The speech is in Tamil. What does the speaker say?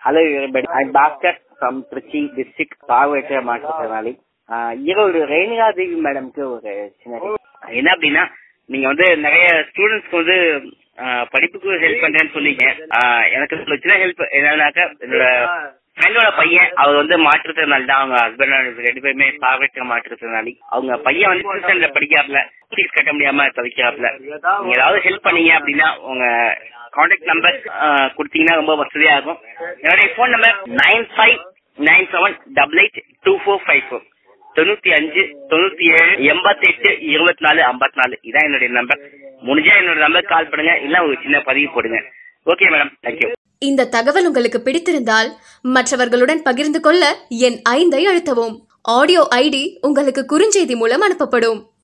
Hello everybody. I'm Bhaskar from Trichy district பார்வையற்ற மாற்றுத்திறனாளி ஆஹ் ஈரோடு ரேணுகா தேவி மேடம்க்கு ஒரு சின்ன என்ன அப்படின்னா நீங்க வந்து நிறைய ஸ்டூடெண்ட்ஸ்க்கு வந்து ஆஹ் படிப்புக்கு ஹெல்ப் பண்றேன்னு சொன்னீங்க ஆஹ் எனக்கு ஒரு சின்ன ஹெல்ப் என்னன்னாக்கா என்னோட ஃப்ரெண்டோட பையன் அவர் வந்து மாற்றுத்திறனாளி தான் அவங்க ஹஸ்பண்ட் ரெண்டு பேருமே பார்வையற்ற மாற்றுத்திறனாளி அவங்க பையன் வந்து டியூஷன்ல படிக்காப்ல ஃபீஸ் கட்ட முடியாம தவிக்காப்ல நீங்க ஏதாவது ஹெல்ப் பண்ணீங்க அப்படின்னா உங்க கான்டாக்ட் நம்பர் கொடுத்தீங்கன்னா ரொம்ப வசதியா இருக்கும் என்னுடைய phone number nine five nine seven double eight two four five four தொண்ணூத்தி அஞ்சு தொண்ணூத்தி ஏழு எண்பத்தி எட்டு இருபத்தி நாலு ஐம்பத்தி நாலு இதான் என்னுடைய நம்பர் முடிஞ்சா என்னோட நம்பர் கால் பண்ணுங்க இல்ல ஒரு சின்ன பதிவு போடுங்க ஓகே மேடம் தேங்க்யூ இந்த தகவல் உங்களுக்கு பிடித்திருந்தால் மற்றவர்களுடன் பகிர்ந்து கொள்ள என் ஐந்தை அழுத்தவும் ஆடியோ ஐடி உங்களுக்கு குறுஞ்செய்தி மூலம் அனுப்பப்படும்